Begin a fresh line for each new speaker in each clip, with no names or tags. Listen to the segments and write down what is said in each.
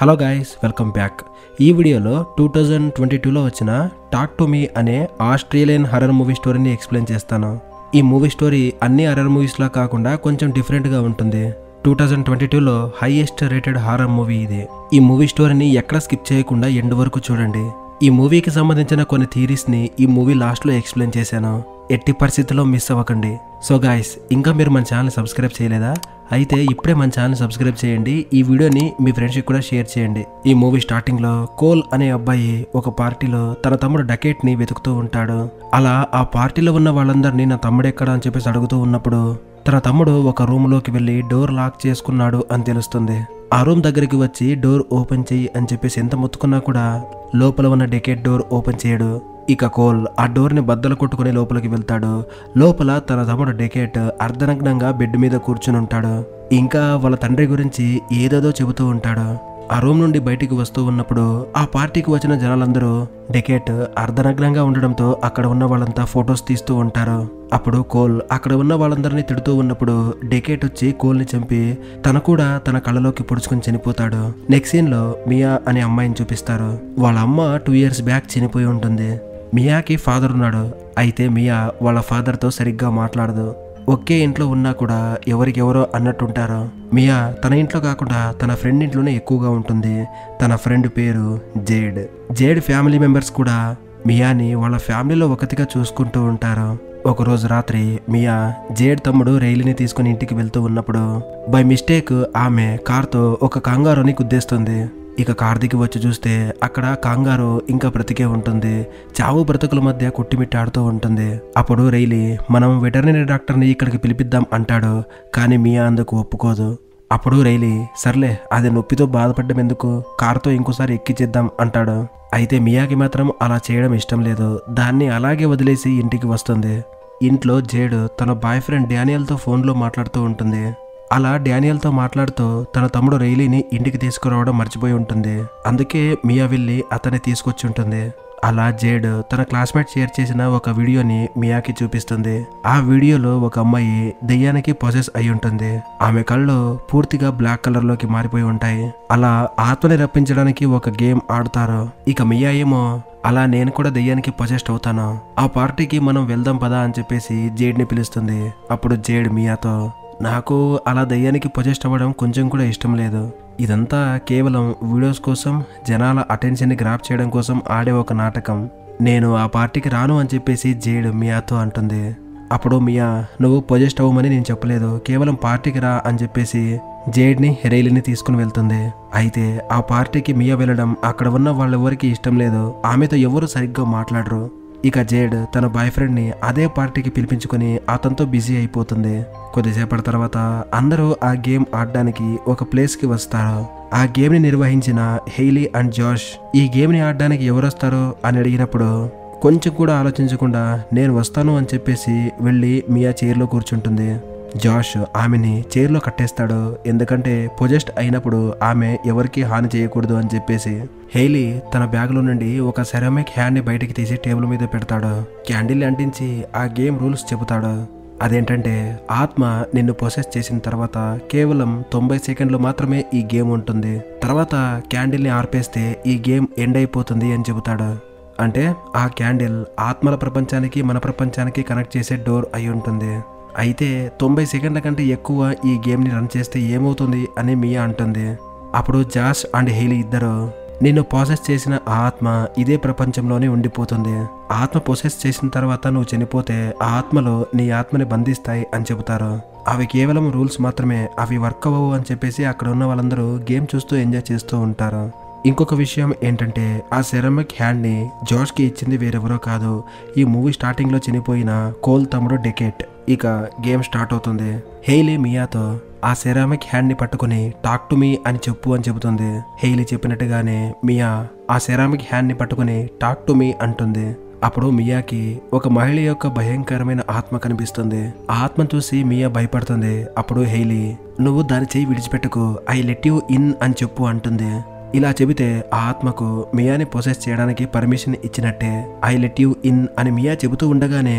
hello guys welcome back ఈ వీడియోలో two thousand twenty టూలో వచ్చిన టాక్ టు మీ అనే ఆస్ట్రేలియన్ హర్రర్ మూవీ స్టోరీని ఎక్స్ప్లెయిన్ చేస్తాను ఈ మూవీ స్టోరీ అన్ని హర్రర్ మూవీస్లా కాకుండా కొంచెం డిఫరెంట్గా ఉంటుంది టూ థౌజండ్ ట్వంటీ టూలో హైయెస్ట్ రేటెడ్ హారర్ మూవీ ఇది ఈ మూవీ స్టోరీని ఎక్కడ స్కిప్ చేయకుండా ఎండ్ వరకు చూడండి ఈ మూవీకి సంబంధించిన కొన్ని థీరీస్ని ఈ మూవీ లాస్ట్లో ఎక్స్ప్లెయిన్ చేశాను ఎట్టి పరిస్థితుల్లో మిస్ అవ్వకండి సో గాయస్ ఇంకా మీరు మన ఛానల్ సబ్స్క్రైబ్ చేయలేదా అయితే ఇప్పుడే మన ఛానల్ సబ్స్క్రైబ్ చేయండి ఈ వీడియోని మీ ఫ్రెండ్స్కి కూడా షేర్ చేయండి ఈ మూవీ స్టార్టింగ్లో కోల్ అనే అబ్బాయి ఒక పార్టీలో తన తమ్ముడు డకెట్ని వెతుకుతూ ఉంటాడు అలా ఆ పార్టీలో ఉన్న వాళ్ళందరినీ నా తమ్ముడు ఎక్కడ అని చెప్పేసి అడుగుతూ ఉన్నప్పుడు తన తమ్ముడు ఒక రూమ్లోకి వెళ్ళి డోర్ లాక్ చేసుకున్నాడు అని తెలుస్తుంది ఆ రూమ్ దగ్గరికి వచ్చి డోర్ ఓపెన్ చెయ్యి అని చెప్పేసి ఎంత మొత్తుకున్నా కూడా లోపల ఉన్న డెకెట్ డోర్ ఓపెన్ చేయడు ఇక కోల్ ఆ డోర్ని బద్దలు కొట్టుకుని లోపలికి వెళ్తాడు లోపల తన తమ్ముడు డెకెట్ అర్ధనగ్నంగా బెడ్ మీద కూర్చుని ఉంటాడు ఇంకా వాళ్ళ తండ్రి గురించి ఏదేదో చెబుతూ ఉంటాడు ఆ రూమ్ నుండి బయటికి వస్తూ ఉన్నప్పుడు ఆ పార్టీకి వచ్చిన జనాలందరూ డెకెట్ అర్ధనగ్నంగా ఉండడంతో అక్కడ ఉన్న వాళ్ళంతా ఫొటోస్ తీస్తూ ఉంటారు అప్పుడు కోల్ అక్కడ ఉన్న వాళ్ళందరినీ తిడుతూ ఉన్నప్పుడు డెకేట్ వచ్చి కోల్ని చంపి తన కూడా తన కళ్ళలోకి పొడుచుకొని చనిపోతాడు నెక్స్ట్ సీన్ లో మియా అనే అమ్మాయిని చూపిస్తారు వాళ్ళ అమ్మ టూ ఇయర్స్ బ్యాక్ చనిపోయి ఉంటుంది మియాకి ఫాదర్ ఉన్నాడు అయితే మియా వాళ్ళ ఫాదర్తో సరిగ్గా మాట్లాడదు ఒకే ఇంట్లో ఉన్నా కూడా ఎవరికెవరో అన్నట్టుంటారు మియా తన ఇంట్లో కాకుండా తన ఫ్రెండ్ ఇంట్లోనే ఎక్కువగా ఉంటుంది తన ఫ్రెండ్ పేరు జేడ్ జేడ్ ఫ్యామిలీ మెంబర్స్ కూడా మియాని వాళ్ళ ఫ్యామిలీలో ఒకటిగా చూసుకుంటూ ఉంటారు ఒకరోజు రాత్రి మియా జేడ్ తమ్ముడు రైలుని తీసుకుని ఇంటికి వెళ్తూ ఉన్నప్పుడు బై మిస్టేక్ ఆమె కార్తో ఒక కంగారుని గుద్దేస్తుంది ఇక కార్ దిగి వచ్చి చూస్తే అక్కడ కాంగారు ఇంకా బ్రతికే ఉంటుంది చావు బ్రతుకుల మధ్య కొట్టిమిట్టాడుతూ ఉంటుంది అప్పుడు రైలీ మనం వెటర్నరీ డాక్టర్ని ఇక్కడికి పిలిపిద్దాం అంటాడు కానీ మియా అందుకు ఒప్పుకోదు అప్పుడు రైలీ సర్లే అది నొప్పితో బాధపడ్డం ఎందుకు కారుతో ఇంకోసారి ఎక్కిచేద్దాం అంటాడు అయితే మియాకి మాత్రం అలా చేయడం ఇష్టం లేదు దాన్ని అలాగే వదిలేసి ఇంటికి వస్తుంది ఇంట్లో జేడు తన బాయ్ ఫ్రెండ్ డానియల్తో ఫోన్లో మాట్లాడుతూ ఉంటుంది అలా డానియల్తో మాట్లాడుతూ తన తమ్ముడు రైలీని ఇంటికి తీసుకురావడం మర్చిపోయి ఉంటుంది అందుకే మియా వెళ్ళి అతన్ని తీసుకొచ్చి ఉంటుంది అలా జేడ్ తన క్లాస్మేట్ షేర్ చేసిన ఒక వీడియోని మియాకి చూపిస్తుంది ఆ వీడియోలో ఒక అమ్మాయి దెయ్యానికి పొసెస్ అయి ఉంటుంది ఆమె కళ్ళు పూర్తిగా బ్లాక్ కలర్ లోకి మారిపోయి ఉంటాయి అలా ఆత్మని రప్పించడానికి ఒక గేమ్ ఆడతారు ఇక మియా ఏమో అలా నేను కూడా దెయ్యానికి పొజెస్ట్ అవుతాను ఆ పార్టీకి మనం వెళ్దాం పదా అని చెప్పేసి జేడ్ని పిలుస్తుంది అప్పుడు జేడ్ మియాతో నాకు అలా దయ్యానికి పొజెస్ట్ అవ్వడం కొంచెం కూడా ఇష్టం లేదు ఇదంతా కేవలం వీడియోస్ కోసం జనాల అటెన్షన్ని గ్రాప్ చేయడం కోసం ఆడే ఒక నాటకం నేను ఆ పార్టీకి రాను అని చెప్పేసి జేడ్ మియాతో అంటుంది అప్పుడు మియా నువ్వు పొజెస్ట్ అవ్వమని నేను చెప్పలేదు కేవలం పార్టీకి రా అని చెప్పేసి జేడ్ని రైలుని తీసుకుని వెళ్తుంది అయితే ఆ పార్టీకి మియా వెళ్ళడం అక్కడ ఉన్న వాళ్ళెవరికి ఇష్టం లేదు ఆమెతో ఎవరు సరిగ్గా మాట్లాడరు ఇక జేడ్ తన బాయ్ ఫ్రెండ్ని అదే పార్టీకి పిలిపించుకొని అతనితో బిజీ అయిపోతుంది కొద్దిసేపటి తర్వాత అందరూ ఆ గేమ్ ఆడడానికి ఒక ప్లేస్కి వస్తారు ఆ గేమ్ని నిర్వహించిన హెయిలీ అండ్ జాష్ ఈ గేమ్ని ఆడడానికి ఎవరు వస్తారు అని అడిగినప్పుడు కొంచెం కూడా ఆలోచించకుండా నేను వస్తాను అని చెప్పేసి వెళ్ళి మియా చైర్లో కూర్చుంటుంది జాష్ ఆమెని చైర్లో కట్టేస్తాడు ఎందుకంటే పొజెస్ట్ అయినప్పుడు ఆమె ఎవరికి హాని చేయకూడదు అని చెప్పేసి హెయిలీ తన బ్యాగ్లో నుండి ఒక సెరామిక్ హ్యాండ్ని బయటికి తీసి టేబుల్ మీద పెడతాడు క్యాండిల్ అంటించి ఆ గేమ్ రూల్స్ చెబుతాడు అదేంటంటే ఆత్మ నిన్ను ప్రొసెస్ చేసిన తర్వాత కేవలం తొంభై సెకండ్లు మాత్రమే ఈ గేమ్ ఉంటుంది తర్వాత క్యాండిల్ని ఆర్పేస్తే ఈ గేమ్ ఎండ్ అయిపోతుంది అని చెబుతాడు అంటే ఆ క్యాండిల్ ఆత్మల ప్రపంచానికి మన ప్రపంచానికి కనెక్ట్ చేసే డోర్ అయి ఉంటుంది అయితే తొంభై సెకండ్ల కంటే ఎక్కువ ఈ గేమ్ని రన్ చేస్తే ఏమవుతుంది అని మియా అంటుంది అప్పుడు జాష్ అండ్ హెయిలీ ఇద్దరు నిన్ను ప్రాసెస్ చేసిన ఆ ఆత్మ ఇదే ప్రపంచంలోనే ఉండిపోతుంది ఆత్మ ప్రొసెస్ చేసిన తర్వాత నువ్వు చనిపోతే ఆ ఆత్మలో నీ ఆత్మని బంధిస్తాయి అని చెబుతారు అవి కేవలం రూల్స్ మాత్రమే అవి వర్క్ అవ్వవు అని చెప్పేసి అక్కడ ఉన్న వాళ్ళందరూ గేమ్ చూస్తూ ఎంజాయ్ చేస్తూ ఉంటారు ఇంకొక విషయం ఏంటంటే ఆ సెరమిక్ హ్యాండ్ని జాష్కి ఇచ్చింది వేరెవరో కాదు ఈ మూవీ స్టార్టింగ్లో చనిపోయిన కోల్ తమ్ముడు డెకెట్ ఇక గేమ్ స్టార్ట్ అవుతుంది హెయిలీ మియాతో ఆ సెరామిక్ హ్యాండ్ని పట్టుకుని టాక్ టు మీ అని చెప్పు అని చెబుతుంది హెయిలీ చెప్పినట్టుగానే మియా ఆ సెరామిక్ హ్యాండ్ని పట్టుకుని టాక్ టు మీ అంటుంది అప్పుడు మియాకి ఒక మహిళ యొక్క భయంకరమైన ఆత్మ కనిపిస్తుంది ఆ ఆత్మ చూసి మియా భయపడుతుంది అప్పుడు హెయిలీ నువ్వు దాని చేయి విడిచిపెట్టుకు ఐ లెట్ యూ ఇన్ అని చెప్పు అంటుంది ఇలా చెబితే ఆ ఆత్మకు మియాని ప్రొసెస్ చేయడానికి పర్మిషన్ ఇచ్చినట్టే ఐ లెట్ యూ ఇన్ అని మియా చెబుతూ ఉండగానే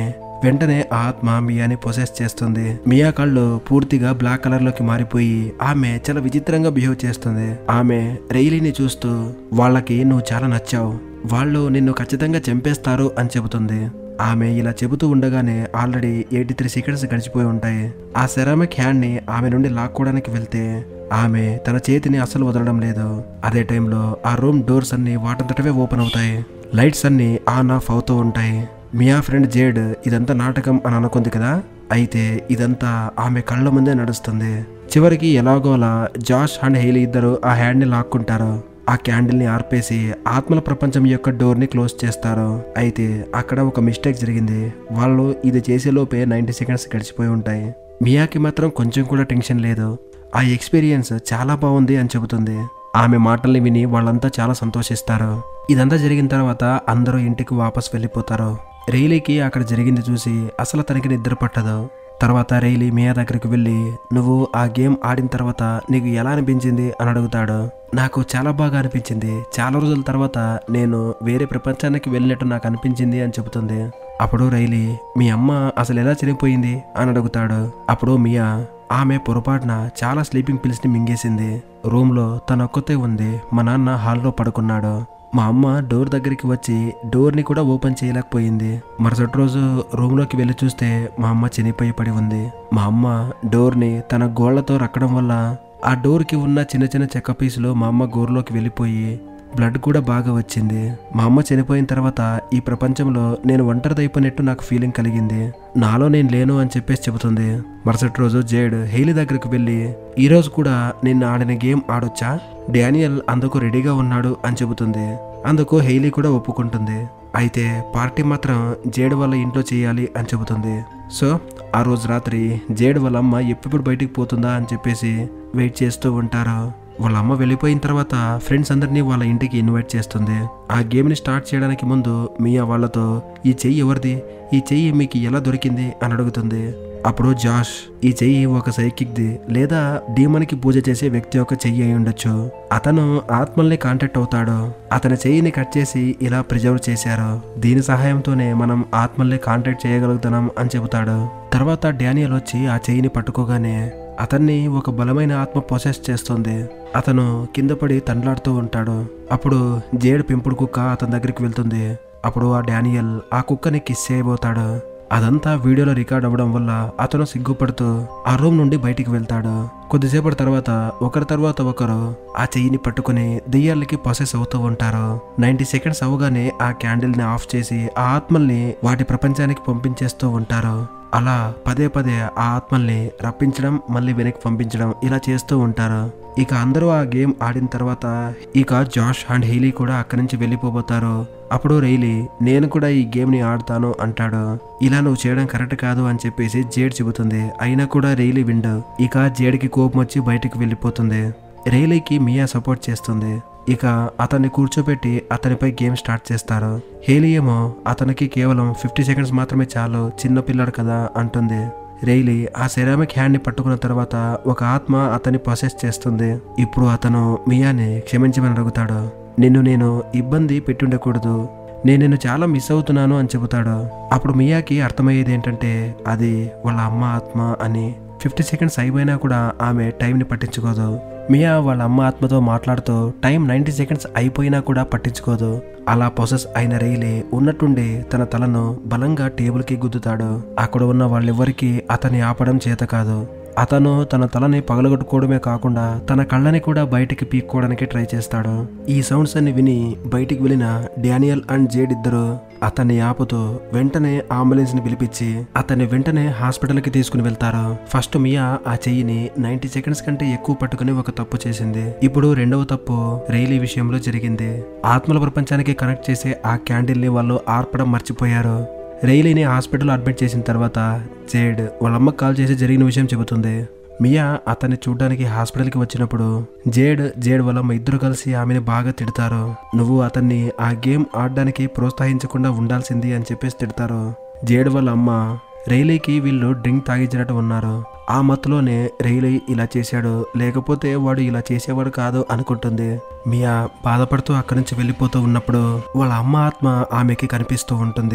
వెంటనే ఆ ఆత్మ మియాని పొసెస్ చేస్తుంది మియా కళ్ళు పూర్తిగా బ్లాక్ కలర్ లోకి మారిపోయి ఆమె చాలా విచిత్రంగా బిహేవ్ చేస్తుంది ఆమె రైలీని చూస్తూ వాళ్ళకి నువ్వు చాలా నచ్చావు వాళ్ళు నిన్ను ఖచ్చితంగా చంపేస్తారు అని చెబుతుంది ఆమె ఇలా చెబుతూ ఉండగానే ఆల్రెడీ ఎయిటీ త్రీ సెకండ్స్ గడిచిపోయి ఉంటాయి ఆ సెరామిక్ హ్యాండ్ ని ఆమె నుండి లాక్కోవడానికి వెళ్తే ఆమె తన చేతిని అస్సలు వదలడం లేదు అదే టైంలో ఆ రూమ్ డోర్స్ అన్ని వాటంతటవే ఓపెన్ అవుతాయి లైట్స్ అన్ని ఆన్ ఆఫ్ అవుతూ ఉంటాయి మియా ఫ్రెండ్ జేడ్ ఇదంతా నాటకం అని అనుకుంది కదా అయితే ఇదంతా ఆమె కళ్ళ ముందే నడుస్తుంది చివరికి ఎలాగోలా జాష్ అండ్ హెయిలీ ఇద్దరు ఆ హ్యాండ్ ని లాక్కుంటారు ఆ క్యాండిల్ ని ఆర్పేసి ఆత్మల ప్రపంచం యొక్క డోర్ ని క్లోజ్ చేస్తారు అయితే అక్కడ ఒక మిస్టేక్ జరిగింది వాళ్ళు ఇది చేసే లోపే నైంటీ సెకండ్స్ గడిచిపోయి ఉంటాయి మియాకి మాత్రం కొంచెం కూడా టెన్షన్ లేదు ఆ ఎక్స్పీరియన్స్ చాలా బాగుంది అని చెబుతుంది ఆమె మాటల్ని విని వాళ్ళంతా చాలా సంతోషిస్తారు ఇదంతా జరిగిన తర్వాత అందరూ ఇంటికి వాపస్ వెళ్ళిపోతారు రైలీకి అక్కడ జరిగింది చూసి అసలు తనకి నిద్ర పట్టదు తర్వాత రైలీ మియా దగ్గరికి వెళ్ళి నువ్వు ఆ గేమ్ ఆడిన తర్వాత నీకు ఎలా అనిపించింది అని అడుగుతాడు నాకు చాలా బాగా అనిపించింది చాలా రోజుల తర్వాత నేను వేరే ప్రపంచానికి వెళ్ళినట్టు నాకు అనిపించింది అని చెబుతుంది అప్పుడు రైలీ మీ అమ్మ అసలు ఎలా చనిపోయింది అని అడుగుతాడు అప్పుడు మియా ఆమె పొరపాటున చాలా స్లీపింగ్ పిల్స్ ని మింగేసింది రూమ్ లో తన ఒక్కతే ఉంది మా నాన్న హాల్లో పడుకున్నాడు మా అమ్మ డోర్ దగ్గరికి వచ్చి డోర్ ని కూడా ఓపెన్ చేయలేకపోయింది మరుసటి రోజు రూమ్ లోకి వెళ్ళి చూస్తే మా అమ్మ చనిపోయి పడి ఉంది మా అమ్మ డోర్ ని తన గోళ్లతో రక్కడం వల్ల ఆ డోర్ కి ఉన్న చిన్న చిన్న చెక్క పీసులు మా అమ్మ గోరులోకి వెళ్ళిపోయి బ్లడ్ కూడా బాగా వచ్చింది మా అమ్మ చనిపోయిన తర్వాత ఈ ప్రపంచంలో నేను ఒంటరిదైపోయినట్టు నాకు ఫీలింగ్ కలిగింది నాలో నేను లేను అని చెప్పేసి చెబుతుంది మరుసటి రోజు జేడ్ హెయిలీ దగ్గరికి వెళ్ళి ఈ రోజు కూడా నిన్న ఆడిన గేమ్ ఆడొచ్చా డానియల్ అందుకు రెడీగా ఉన్నాడు అని చెబుతుంది అందుకు హెయిలీ కూడా ఒప్పుకుంటుంది అయితే పార్టీ మాత్రం జేడ్ వాళ్ళ ఇంట్లో చేయాలి అని చెబుతుంది సో ఆ రోజు రాత్రి జేడ్ వాళ్ళ అమ్మ ఎప్పుడు బయటికి పోతుందా అని చెప్పేసి వెయిట్ చేస్తూ ఉంటారు వాళ్ళ అమ్మ వెళ్ళిపోయిన తర్వాత ఫ్రెండ్స్ అందరినీ వాళ్ళ ఇంటికి ఇన్వైట్ చేస్తుంది ఆ గేమ్ని స్టార్ట్ చేయడానికి ముందు మియా వాళ్ళతో ఈ చెయ్యి ఎవరిది ఈ చెయ్యి మీకు ఎలా దొరికింది అని అడుగుతుంది అప్పుడు జాష్ ఈ చెయ్యి ఒక సైకిక్ది లేదా డీమన్కి పూజ చేసే వ్యక్తి యొక్క చెయ్యి అయి ఉండొచ్చు అతను ఆత్మల్ని కాంటాక్ట్ అవుతాడు అతని చెయ్యిని కట్ చేసి ఇలా ప్రిజర్వ్ చేశారు దీని సహాయంతోనే మనం ఆత్మల్ని కాంటాక్ట్ చేయగలుగుతున్నాం అని చెబుతాడు తర్వాత డానియల్ వచ్చి ఆ చెయ్యిని పట్టుకోగానే అతన్ని ఒక బలమైన ఆత్మ పొసెస్ చేస్తుంది అతను కింద పడి తండ్లాడుతూ ఉంటాడు అప్పుడు జేడ్ పెంపుడు కుక్క అతని దగ్గరికి వెళ్తుంది అప్పుడు ఆ డానియల్ ఆ కుక్కని కిస్ చేయబోతాడు అదంతా వీడియోలో రికార్డ్ అవ్వడం వల్ల అతను సిగ్గుపడుతూ ఆ రూమ్ నుండి బయటికి వెళ్తాడు కొద్దిసేపటి తర్వాత ఒకరి తర్వాత ఒకరు ఆ చెయ్యిని పట్టుకుని దెయ్యాలకి పొసెస్ అవుతూ ఉంటారు నైన్టీ సెకండ్స్ అవగానే ఆ క్యాండిల్ ని ఆఫ్ చేసి ఆ ఆత్మల్ని వాటి ప్రపంచానికి పంపించేస్తూ ఉంటారు అలా పదే పదే ఆ ఆత్మల్ని రప్పించడం మళ్ళీ వెనక్కి పంపించడం ఇలా చేస్తూ ఉంటారు ఇక అందరూ ఆ గేమ్ ఆడిన తర్వాత ఇక జాష్ అండ్ హెయిలీ కూడా అక్కడి నుంచి వెళ్ళిపోబోతారు అప్పుడు రైలీ నేను కూడా ఈ గేమ్ని ఆడతాను అంటాడు ఇలా నువ్వు చేయడం కరెక్ట్ కాదు అని చెప్పేసి జేడ్ చెబుతుంది అయినా కూడా రైలీ విండు ఇక జేడ్కి కోపం వచ్చి బయటికి వెళ్ళిపోతుంది రైలీకి మియా సపోర్ట్ చేస్తుంది ఇక అతన్ని కూర్చోబెట్టి అతనిపై గేమ్ స్టార్ట్ చేస్తారు హేలీ ఏమో అతనికి కేవలం ఫిఫ్టీ సెకండ్స్ మాత్రమే చాలు చిన్న పిల్లాడు కదా అంటుంది రైలీ ఆ సెరామిక్ హ్యాండ్ ని పట్టుకున్న తర్వాత ఒక ఆత్మ అతన్ని ప్రొసెస్ చేస్తుంది ఇప్పుడు అతను మియాని క్షమించమని అడుగుతాడు నిన్ను నేను ఇబ్బంది పెట్టుండకూడదు నేను నిన్ను చాలా మిస్ అవుతున్నాను అని చెబుతాడు అప్పుడు మియాకి అర్థమయ్యేది ఏంటంటే అది వాళ్ళ అమ్మ ఆత్మ అని ఫిఫ్టీ సెకండ్స్ అయిపోయినా కూడా ఆమె టైంని పట్టించుకోదు మియా వాళ్ళ అమ్మ ఆత్మతో మాట్లాడుతూ టైం నైంటీ సెకండ్స్ అయిపోయినా కూడా పట్టించుకోదు అలా పొసెస్ అయిన రైలే ఉన్నట్టుండి తన తలను బలంగా టేబుల్కి గుద్దుతాడు అక్కడ ఉన్న వాళ్ళెవ్వరికీ అతన్ని ఆపడం చేత కాదు అతను తన తలని పగలగొట్టుకోవడమే కాకుండా తన కళ్ళని కూడా బయటికి పీక్కోవడానికి ట్రై చేస్తాడు ఈ సౌండ్స్ అన్ని విని బయటికి వెళ్ళిన డానియల్ అండ్ జేడ్ ఇద్దరు అతన్ని ఆపుతూ వెంటనే అంబులెన్స్ ని పిలిపించి అతన్ని వెంటనే హాస్పిటల్ కి తీసుకుని వెళ్తారు ఫస్ట్ మియా ఆ చెయ్యిని నైన్టీ సెకండ్స్ కంటే ఎక్కువ పట్టుకుని ఒక తప్పు చేసింది ఇప్పుడు రెండవ తప్పు రైలీ విషయంలో జరిగింది ఆత్మల ప్రపంచానికి కనెక్ట్ చేసే ఆ క్యాండిల్ ని వాళ్ళు ఆర్పడం మర్చిపోయారు రైలీని హాస్పిటల్ అడ్మిట్ చేసిన తర్వాత జేడ్ వాళ్ళ అమ్మకి కాల్ చేసి జరిగిన విషయం చెబుతుంది మియా అతన్ని చూడడానికి హాస్పిటల్కి వచ్చినప్పుడు జేడ్ జేడ్ వాళ్ళ అమ్మ ఇద్దరు కలిసి ఆమెని బాగా తిడతారు నువ్వు అతన్ని ఆ గేమ్ ఆడడానికి ప్రోత్సహించకుండా ఉండాల్సింది అని చెప్పేసి తిడతారు జేడ్ వాళ్ళ అమ్మ రైలీకి వీళ్ళు డ్రింక్ తాగించినట్టు ఉన్నారు ఆ మత్తులోనే రైలీ ఇలా చేశాడు లేకపోతే వాడు ఇలా చేసేవాడు కాదు అనుకుంటుంది మియా బాధపడుతూ అక్కడి నుంచి వెళ్ళిపోతూ ఉన్నప్పుడు వాళ్ళ అమ్మ ఆత్మ ఆమెకి కనిపిస్తూ ఉంటుంది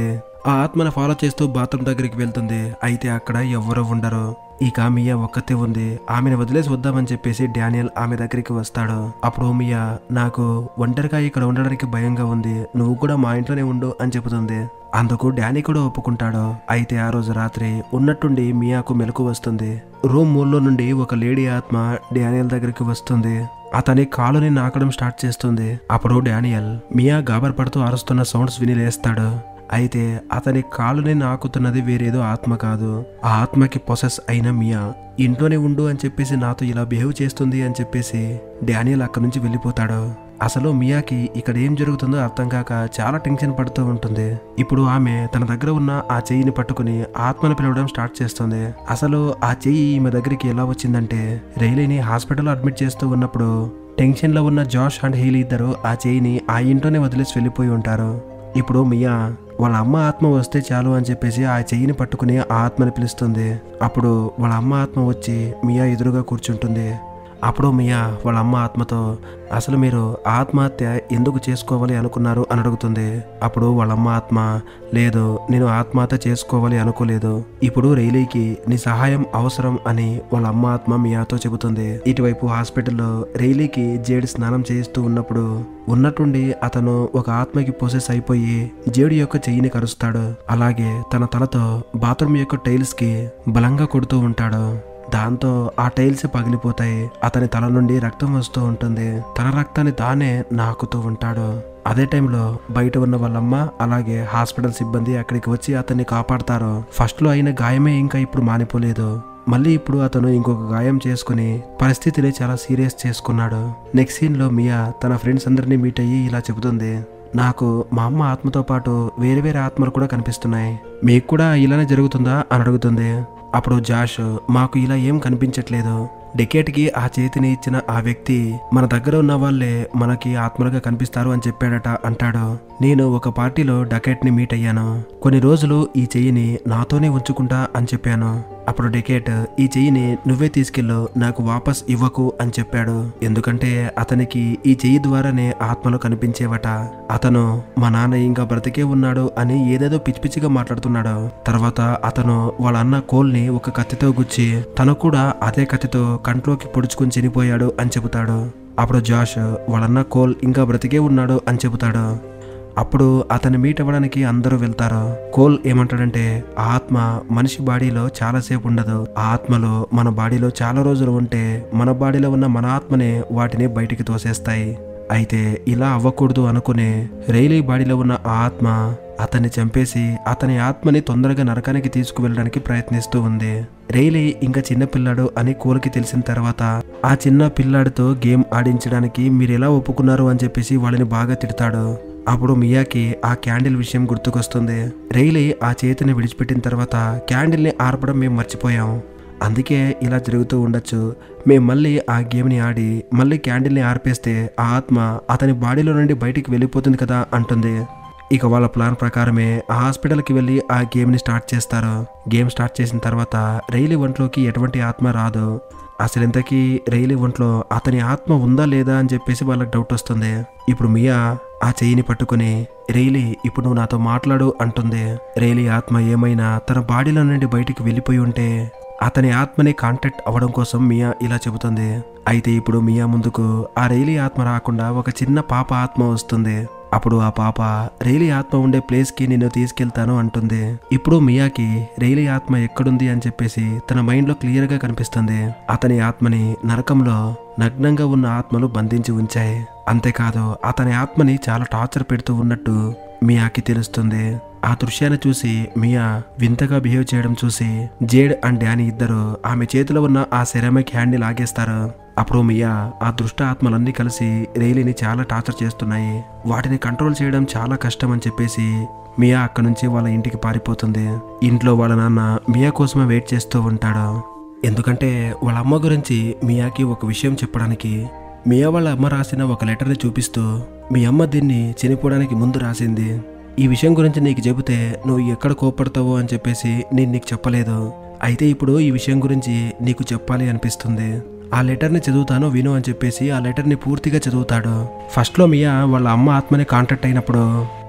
ఆ ఆత్మను ఫాలో చేస్తూ బాత్రూమ్ దగ్గరికి వెళ్తుంది అయితే అక్కడ ఎవ్వరూ ఉండరు ఇక మియా ఒక్కతే ఉంది ఆమెను వదిలేసి వద్దామని చెప్పేసి డానియల్ ఆమె దగ్గరికి వస్తాడు అప్పుడు మియా నాకు ఒంటరిగా ఇక్కడ ఉండడానికి భయంగా ఉంది నువ్వు కూడా మా ఇంట్లోనే ఉండు అని చెబుతుంది అందుకు డానీ కూడా ఒప్పుకుంటాడు అయితే ఆ రోజు రాత్రి ఉన్నట్టుండి మియాకు మెలకు వస్తుంది రూమ్ మూల్లో నుండి ఒక లేడీ ఆత్మ డానియల్ దగ్గరికి వస్తుంది అతని కాలుని నాకడం స్టార్ట్ చేస్తుంది అప్పుడు డానియల్ మియా గాబరపడుతూ అరుస్తున్న సౌండ్స్ విని లేస్తాడు అయితే అతని కాలుని నాకుతున్నది వేరేదో ఆత్మ కాదు ఆ ఆత్మకి పొసెస్ అయిన మియా ఇంట్లోనే ఉండు అని చెప్పేసి నాతో ఇలా బిహేవ్ చేస్తుంది అని చెప్పేసి డానియల్ అక్కడి నుంచి వెళ్ళిపోతాడు అసలు మియాకి ఇక్కడ ఏం జరుగుతుందో అర్థం కాక చాలా టెన్షన్ పడుతూ ఉంటుంది ఇప్పుడు ఆమె తన దగ్గర ఉన్న ఆ చెయ్యిని పట్టుకుని ఆత్మను పిలవడం స్టార్ట్ చేస్తుంది అసలు ఆ చెయ్యి ఈమె దగ్గరికి ఎలా వచ్చిందంటే రైలీని హాస్పిటల్లో అడ్మిట్ చేస్తూ ఉన్నప్పుడు టెన్షన్లో ఉన్న జాష్ అండ్ హీలీ ఇద్దరు ఆ చెయ్యిని ఆ ఇంట్లోనే వదిలేసి వెళ్ళిపోయి ఉంటారు ఇప్పుడు మియా వాళ్ళ అమ్మ ఆత్మ వస్తే చాలు అని చెప్పేసి ఆ చెయ్యిని పట్టుకుని ఆ ఆత్మని పిలుస్తుంది అప్పుడు వాళ్ళ అమ్మ ఆత్మ వచ్చి మియా ఎదురుగా కూర్చుంటుంది అప్పుడు మియా వాళ్ళ అమ్మ ఆత్మతో అసలు మీరు ఆత్మహత్య ఎందుకు చేసుకోవాలి అనుకున్నారు అని అడుగుతుంది అప్పుడు వాళ్ళ అమ్మ ఆత్మ లేదు నేను ఆత్మహత్య చేసుకోవాలి అనుకోలేదు ఇప్పుడు రైలీకి నీ సహాయం అవసరం అని వాళ్ళ అమ్మ ఆత్మ మియాతో చెబుతుంది ఇటువైపు హాస్పిటల్లో రైలీకి జేడి స్నానం చేయిస్తూ ఉన్నప్పుడు ఉన్నట్టుండి అతను ఒక ఆత్మకి పొసెస్ అయిపోయి జేడు యొక్క చెయ్యిని కరుస్తాడు అలాగే తన తలతో బాత్రూమ్ యొక్క టైల్స్ కి బలంగా కొడుతూ ఉంటాడు దాంతో ఆ టైల్స్ పగిలిపోతాయి అతని తల నుండి రక్తం వస్తూ ఉంటుంది తన రక్తాన్ని తానే నాకుతూ ఉంటాడు అదే టైంలో బయట ఉన్న వాళ్ళమ్మ అలాగే హాస్పిటల్ సిబ్బంది అక్కడికి వచ్చి అతన్ని కాపాడతారు ఫస్ట్ లో అయిన గాయమే ఇంకా ఇప్పుడు మానిపోలేదు మళ్ళీ ఇప్పుడు అతను ఇంకొక గాయం చేసుకుని పరిస్థితిని చాలా సీరియస్ చేసుకున్నాడు నెక్స్ట్ సీన్ లో మియా తన ఫ్రెండ్స్ అందరినీ మీట్ అయ్యి ఇలా చెబుతుంది నాకు మా అమ్మ ఆత్మతో పాటు వేరే వేరే ఆత్మలు కూడా కనిపిస్తున్నాయి మీకు కూడా ఇలానే జరుగుతుందా అని అడుగుతుంది అప్పుడు జాష్ మాకు ఇలా ఏం కనిపించట్లేదు డెకేట్కి ఆ చేతిని ఇచ్చిన ఆ వ్యక్తి మన దగ్గర ఉన్న వాళ్ళే మనకి ఆత్మలుగా కనిపిస్తారు అని చెప్పాడట అంటాడు నేను ఒక పార్టీలో డకెట్ని మీట్ అయ్యాను కొన్ని రోజులు ఈ చెయ్యిని నాతోనే ఉంచుకుంటా అని చెప్పాను అప్పుడు డెకేట్ ఈ చెయ్యిని నువ్వే తీసుకెళ్ళు నాకు వాపస్ ఇవ్వకు అని చెప్పాడు ఎందుకంటే అతనికి ఈ చెయ్యి ద్వారానే ఆత్మలు కనిపించేవట అతను మా నాన్న ఇంకా బ్రతికే ఉన్నాడు అని ఏదేదో పిచ్చి పిచ్చిగా మాట్లాడుతున్నాడు తర్వాత అతను వాళ్ళ అన్న కోల్ని ఒక కత్తితో గుచ్చి తను కూడా అదే కత్తితో కంట్లోకి పొడుచుకుని చనిపోయాడు అని చెబుతాడు అప్పుడు జాష్ వాళ్ళన్న కోల్ ఇంకా బ్రతికే ఉన్నాడు అని చెబుతాడు అప్పుడు అతన్ని మీట్ అవ్వడానికి అందరూ వెళ్తారు కోల్ ఏమంటాడంటే ఆ ఆత్మ మనిషి బాడీలో చాలాసేపు ఉండదు ఆ ఆత్మలో మన బాడీలో చాలా రోజులు ఉంటే మన బాడీలో ఉన్న మన ఆత్మనే వాటిని బయటికి తోసేస్తాయి అయితే ఇలా అవ్వకూడదు అనుకునే రైలీ బాడీలో ఉన్న ఆ ఆత్మ అతన్ని చంపేసి అతని ఆత్మని తొందరగా నరకానికి తీసుకువెళ్ళడానికి ప్రయత్నిస్తూ ఉంది రైలీ ఇంకా చిన్న పిల్లాడు అని కోల్కి తెలిసిన తర్వాత ఆ చిన్న పిల్లాడితో గేమ్ ఆడించడానికి మీరు ఎలా ఒప్పుకున్నారు అని చెప్పేసి వాళ్ళని బాగా తిడతాడు అప్పుడు మియాకి ఆ క్యాండిల్ విషయం గుర్తుకొస్తుంది రైలీ ఆ చేతిని విడిచిపెట్టిన తర్వాత క్యాండిల్ని ఆర్పడం మేము మర్చిపోయాం అందుకే ఇలా జరుగుతూ ఉండొచ్చు మేము మళ్ళీ ఆ గేమ్ని ఆడి మళ్ళీ క్యాండిల్ని ఆర్పేస్తే ఆ ఆత్మ అతని బాడీలో నుండి బయటికి వెళ్ళిపోతుంది కదా అంటుంది ఇక వాళ్ళ ప్లాన్ ప్రకారమే ఆ హాస్పిటల్కి వెళ్ళి ఆ గేమ్ని స్టార్ట్ చేస్తారు గేమ్ స్టార్ట్ చేసిన తర్వాత రైలు ఒంట్లోకి ఎటువంటి ఆత్మ రాదు అసలు ఇంతకీ రైలు ఒంట్లో అతని ఆత్మ ఉందా లేదా అని చెప్పేసి వాళ్ళకి డౌట్ వస్తుంది ఇప్పుడు మియా ఆ చెయ్యిని పట్టుకుని రైలీ ఇప్పుడు నువ్వు నాతో మాట్లాడు అంటుంది రైలీ ఆత్మ ఏమైనా తన బాడీలో నుండి బయటికి వెళ్ళిపోయి ఉంటే అతని ఆత్మని కాంటాక్ట్ అవ్వడం కోసం మియా ఇలా చెబుతుంది అయితే ఇప్పుడు మియా ముందుకు ఆ రైలీ ఆత్మ రాకుండా ఒక చిన్న పాప ఆత్మ వస్తుంది అప్పుడు ఆ పాప రైలీ ఆత్మ ఉండే ప్లేస్ కి నిన్ను తీసుకెళ్తాను అంటుంది ఇప్పుడు మియాకి రైలీ ఆత్మ ఎక్కడుంది అని చెప్పేసి తన మైండ్ లో క్లియర్ గా కనిపిస్తుంది అతని ఆత్మని నరకంలో నగ్నంగా ఉన్న ఆత్మలు బంధించి ఉంచాయి అంతేకాదు అతని ఆత్మని చాలా టార్చర్ పెడుతూ ఉన్నట్టు మియాకి తెలుస్తుంది ఆ దృశ్యాన్ని చూసి మియా వింతగా బిహేవ్ చేయడం చూసి జేడ్ అండ్ డానీ ఇద్దరు ఆమె చేతిలో ఉన్న ఆ సెరామిక్ హ్యాండ్ని లాగేస్తారు అప్పుడు మియా ఆ దుష్ట ఆత్మలన్నీ కలిసి రైలీని చాలా టార్చర్ చేస్తున్నాయి వాటిని కంట్రోల్ చేయడం చాలా కష్టం అని చెప్పేసి మియా అక్కడి నుంచి వాళ్ళ ఇంటికి పారిపోతుంది ఇంట్లో వాళ్ళ నాన్న మియా కోసమే వెయిట్ చేస్తూ ఉంటాడు ఎందుకంటే వాళ్ళ అమ్మ గురించి మియాకి ఒక విషయం చెప్పడానికి మియా వాళ్ళ అమ్మ రాసిన ఒక లెటర్ని చూపిస్తూ మీ అమ్మ దీన్ని చనిపోవడానికి ముందు రాసింది ఈ విషయం గురించి నీకు చెబితే నువ్వు ఎక్కడ కోపడతావో అని చెప్పేసి నేను నీకు చెప్పలేదు అయితే ఇప్పుడు ఈ విషయం గురించి నీకు చెప్పాలి అనిపిస్తుంది ఆ లెటర్ని చదువుతాను విను అని చెప్పేసి ఆ లెటర్ని పూర్తిగా చదువుతాడు ఫస్ట్లో మియా వాళ్ళ అమ్మ ఆత్మని కాంటాక్ట్ అయినప్పుడు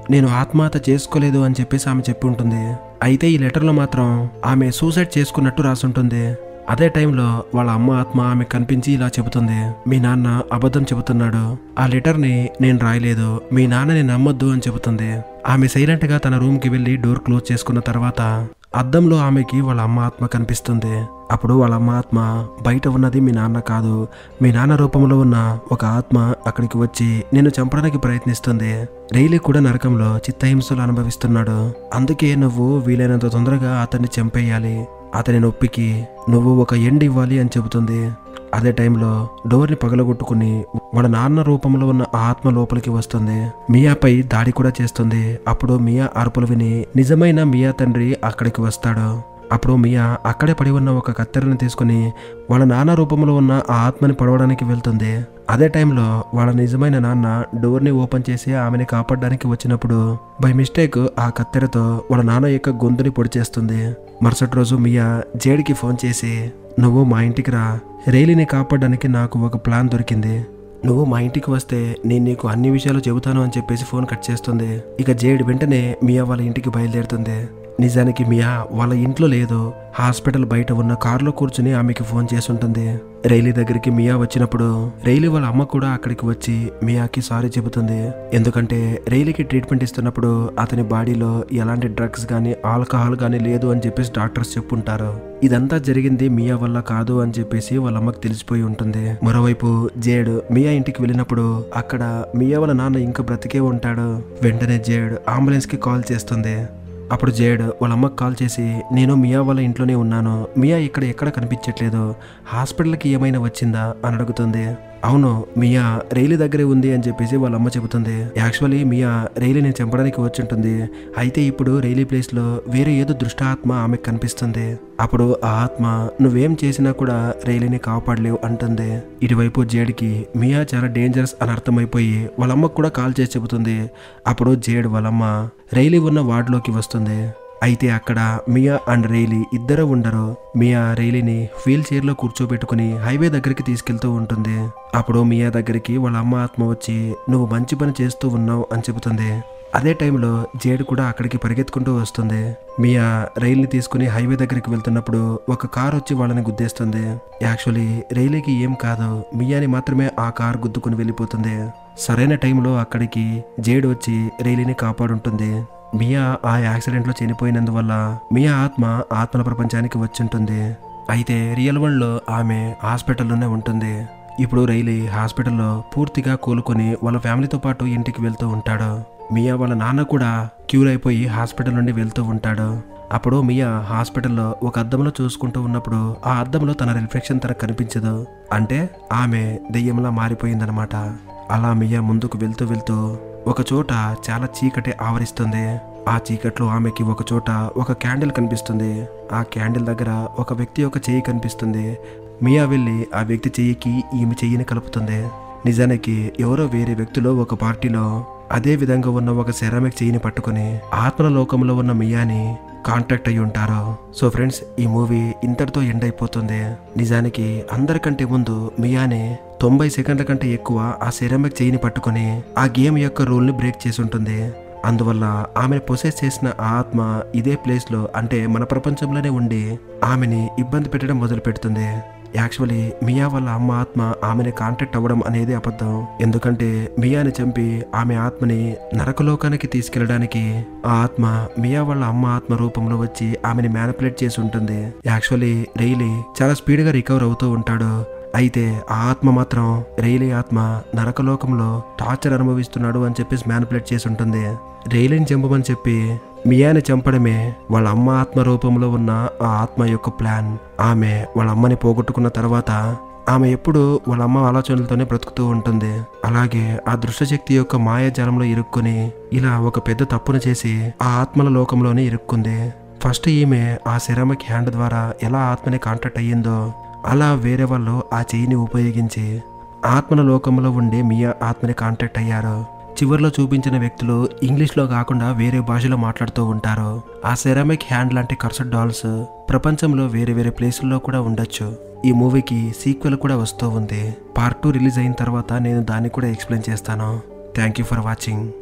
నేను ఆత్మహత్య చేసుకోలేదు అని చెప్పేసి ఆమె చెప్పి ఉంటుంది అయితే ఈ లెటర్లో మాత్రం ఆమె సూసైడ్ చేసుకున్నట్టు రాసుంటుంది అదే టైంలో వాళ్ళ అమ్మ ఆత్మ ఆమె కనిపించి ఇలా చెబుతుంది మీ నాన్న అబద్ధం చెబుతున్నాడు ఆ లెటర్ని నేను రాయలేదు మీ నాన్నని నమ్మొద్దు అని చెబుతుంది ఆమె సైలెంట్గా తన రూమ్కి వెళ్ళి డోర్ క్లోజ్ చేసుకున్న తర్వాత అద్దంలో ఆమెకి వాళ్ళ అమ్మ ఆత్మ కనిపిస్తుంది అప్పుడు వాళ్ళ అమ్మ ఆత్మ బయట ఉన్నది మీ నాన్న కాదు మీ నాన్న రూపంలో ఉన్న ఒక ఆత్మ అక్కడికి వచ్చి నిన్ను చంపడానికి ప్రయత్నిస్తుంది రైలీ కూడా నరకంలో చిత్తహింసలు అనుభవిస్తున్నాడు అందుకే నువ్వు వీలైనంత తొందరగా అతన్ని చంపేయాలి అతని నొప్పికి నువ్వు ఒక ఎండ్ ఇవ్వాలి అని చెబుతుంది అదే టైంలో డోర్ని పగలగొట్టుకుని వాళ్ళ నాన్న రూపంలో ఉన్న ఆ ఆత్మ లోపలికి వస్తుంది మియాపై దాడి కూడా చేస్తుంది అప్పుడు మియా అరుపులు విని నిజమైన మియా తండ్రి అక్కడికి వస్తాడు అప్పుడు మియా అక్కడే పడి ఉన్న ఒక కత్తెరని తీసుకుని వాళ్ళ నాన్న రూపంలో ఉన్న ఆ ఆత్మని పడవడానికి వెళ్తుంది అదే టైంలో వాళ్ళ నిజమైన నాన్న డోర్ని ఓపెన్ చేసి ఆమెని కాపాడడానికి వచ్చినప్పుడు బై మిస్టేక్ ఆ కత్తెరతో వాళ్ళ నాన్న యొక్క గొంతుని పొడి చేస్తుంది మరుసటి రోజు మియా జేడికి ఫోన్ చేసి నువ్వు మా ఇంటికి రా రైలీని కాపాడడానికి నాకు ఒక ప్లాన్ దొరికింది నువ్వు మా ఇంటికి వస్తే నేను నీకు అన్ని విషయాలు చెబుతాను అని చెప్పేసి ఫోన్ కట్ చేస్తుంది ఇక జేడ్ వెంటనే మియా వాళ్ళ ఇంటికి బయలుదేరుతుంది నిజానికి మియా వాళ్ళ ఇంట్లో లేదు హాస్పిటల్ బయట ఉన్న కారులో కూర్చుని ఆమెకి ఫోన్ చేసి ఉంటుంది రైలీ దగ్గరికి మియా వచ్చినప్పుడు రైలీ వాళ్ళ అమ్మ కూడా అక్కడికి వచ్చి మియాకి సారీ చెబుతుంది ఎందుకంటే రైలీకి ట్రీట్మెంట్ ఇస్తున్నప్పుడు అతని బాడీలో ఎలాంటి డ్రగ్స్ కానీ ఆల్కహాల్ కానీ లేదు అని చెప్పేసి డాక్టర్స్ చెప్పుంటారు ఇదంతా జరిగింది మియా వల్ల కాదు అని చెప్పేసి వాళ్ళ అమ్మకి తెలిసిపోయి ఉంటుంది మరోవైపు జేడ్ మియా ఇంటికి వెళ్ళినప్పుడు అక్కడ మియా వాళ్ళ నాన్న ఇంకా బ్రతికే ఉంటాడు వెంటనే జేడ్ అంబులెన్స్ కి కాల్ చేస్తుంది అప్పుడు జేడ్ వాళ్ళ అమ్మకి కాల్ చేసి నేను మియా వాళ్ళ ఇంట్లోనే ఉన్నాను మియా ఇక్కడ ఎక్కడ కనిపించట్లేదు హాస్పిటల్కి ఏమైనా వచ్చిందా అని అడుగుతుంది అవును మియా రైలు దగ్గరే ఉంది అని చెప్పేసి వాళ్ళ అమ్మ చెబుతుంది యాక్చువల్లీ మియా రైలుని చంపడానికి వచ్చి ఉంటుంది అయితే ఇప్పుడు రైలీ ప్లేస్లో వేరే ఏదో దృష్టాత్మ ఆమెకు కనిపిస్తుంది అప్పుడు ఆ ఆత్మ నువ్వేం చేసినా కూడా రైలుని కాపాడలేవు అంటుంది ఇటువైపు జేడ్కి మియా చాలా డేంజరస్ అని అర్థమైపోయి వాళ్ళ అమ్మకు కూడా కాల్ చేసి చెబుతుంది అప్పుడు జేడ్ వాళ్ళమ్మ రైలు ఉన్న వార్డులోకి వస్తుంది అయితే అక్కడ మియా అండ్ రైలీ ఇద్దరు ఉండరు మియా రైలీని వీల్ చైర్లో కూర్చోబెట్టుకుని హైవే దగ్గరికి తీసుకెళ్తూ ఉంటుంది అప్పుడు మియా దగ్గరికి వాళ్ళ అమ్మ ఆత్మ వచ్చి నువ్వు మంచి పని చేస్తూ ఉన్నావు అని చెబుతుంది అదే టైంలో జేడ్ కూడా అక్కడికి పరిగెత్తుకుంటూ వస్తుంది మియా రైల్ని తీసుకుని హైవే దగ్గరికి వెళ్తున్నప్పుడు ఒక కార్ వచ్చి వాళ్ళని గుద్దేస్తుంది యాక్చువల్లీ రైలీకి ఏం కాదు మియాని మాత్రమే ఆ కార్ గుద్దుకుని వెళ్ళిపోతుంది సరైన టైంలో అక్కడికి జేడ్ వచ్చి రైలీని కాపాడుంటుంది మియా ఆ యాక్సిడెంట్లో చనిపోయినందువల్ల మియా ఆత్మ ఆత్మల ప్రపంచానికి వచ్చుంటుంది అయితే రియల్ వరల్డ్లో ఆమె హాస్పిటల్లోనే ఉంటుంది ఇప్పుడు రైలీ హాస్పిటల్లో పూర్తిగా కోలుకొని వాళ్ళ ఫ్యామిలీతో పాటు ఇంటికి వెళ్తూ ఉంటాడు మియా వాళ్ళ నాన్న కూడా క్యూర్ అయిపోయి హాస్పిటల్ నుండి వెళ్తూ ఉంటాడు అప్పుడు మియా హాస్పిటల్లో ఒక అద్దంలో చూసుకుంటూ ఉన్నప్పుడు ఆ అద్దంలో తన రిఫ్లెక్షన్ తనకు కనిపించదు అంటే ఆమె దెయ్యంలా మారిపోయిందనమాట అలా మియా ముందుకు వెళ్తూ వెళ్తూ ఒక చోట చాలా చీకటి ఆవరిస్తుంది ఆ చీకట్లో ఆమెకి ఒక చోట ఒక క్యాండిల్ కనిపిస్తుంది ఆ క్యాండిల్ దగ్గర ఒక వ్యక్తి యొక్క చెయ్యి కనిపిస్తుంది మియా వెళ్ళి ఆ వ్యక్తి చెయ్యికి ఈమె చెయ్యిని కలుపుతుంది నిజానికి ఎవరో వేరే వ్యక్తులు ఒక పార్టీలో అదే విధంగా ఉన్న ఒక సెరామిక్ చెయ్యిని పట్టుకుని ఆత్మల లోకంలో ఉన్న మియాని కాంటాక్ట్ అయి ఉంటారు సో ఫ్రెండ్స్ ఈ మూవీ ఇంతటితో ఎండ్ అయిపోతుంది నిజానికి అందరికంటే ముందు మియాని తొంభై సెకండ్ల కంటే ఎక్కువ ఆ సెరామిక్ చెయ్యిని పట్టుకొని ఆ గేమ్ యొక్క రూల్ని బ్రేక్ చేసి ఉంటుంది అందువల్ల ఆమెను పొసెస్ చేసిన ఆ ఆత్మ ఇదే ప్లేస్లో అంటే మన ప్రపంచంలోనే ఉండి ఆమెని ఇబ్బంది పెట్టడం మొదలు పెడుతుంది యాక్చువల్లీ మియా వాళ్ళ అమ్మ ఆత్మ ఆమెని కాంటాక్ట్ అవ్వడం అనేది అబద్ధం ఎందుకంటే మియాని చంపి ఆమె ఆత్మని నరకలోకానికి తీసుకెళ్ళడానికి ఆ ఆత్మ మియా వాళ్ళ అమ్మ ఆత్మ రూపంలో వచ్చి ఆమెని మ్యానిపులేట్ చేసి ఉంటుంది యాక్చువల్లీ రైలీ చాలా స్పీడ్గా రికవర్ అవుతూ ఉంటాడు అయితే ఆ ఆత్మ మాత్రం రైలీ ఆత్మ నరకలోకంలో టార్చర్ అనుభవిస్తున్నాడు అని చెప్పేసి మ్యానిపులేట్ చేసి ఉంటుంది రైలీని చంపమని చెప్పి మియాని చంపడమే వాళ్ళ అమ్మ ఆత్మ రూపంలో ఉన్న ఆ ఆత్మ యొక్క ప్లాన్ ఆమె వాళ్ళ అమ్మని పోగొట్టుకున్న తర్వాత ఆమె ఎప్పుడు వాళ్ళ అమ్మ ఆలోచనలతోనే బ్రతుకుతూ ఉంటుంది అలాగే ఆ దృష్టశక్తి యొక్క మాయాజాలంలో ఇరుక్కుని ఇలా ఒక పెద్ద తప్పును చేసి ఆ ఆత్మల లోకంలోనే ఇరుక్కుంది ఫస్ట్ ఈమె ఆ సిరామిక్ హ్యాండ్ ద్వారా ఎలా ఆత్మని కాంటాక్ట్ అయ్యిందో అలా వేరే వాళ్ళు ఆ చెయ్యిని ఉపయోగించి ఆత్మల లోకంలో ఉండే మియా ఆత్మని కాంటాక్ట్ అయ్యారు చివర్లో చూపించిన వ్యక్తులు ఇంగ్లీష్లో కాకుండా వేరే భాషలో మాట్లాడుతూ ఉంటారు ఆ సెరామిక్ హ్యాండ్ లాంటి కర్సడ్ డాల్స్ ప్రపంచంలో వేరే వేరే ప్లేసుల్లో కూడా ఉండొచ్చు ఈ మూవీకి సీక్వెల్ కూడా వస్తూ ఉంది పార్ట్ టూ రిలీజ్ అయిన తర్వాత నేను దాన్ని కూడా ఎక్స్ప్లెయిన్ చేస్తాను థ్యాంక్ యూ ఫర్ వాచింగ్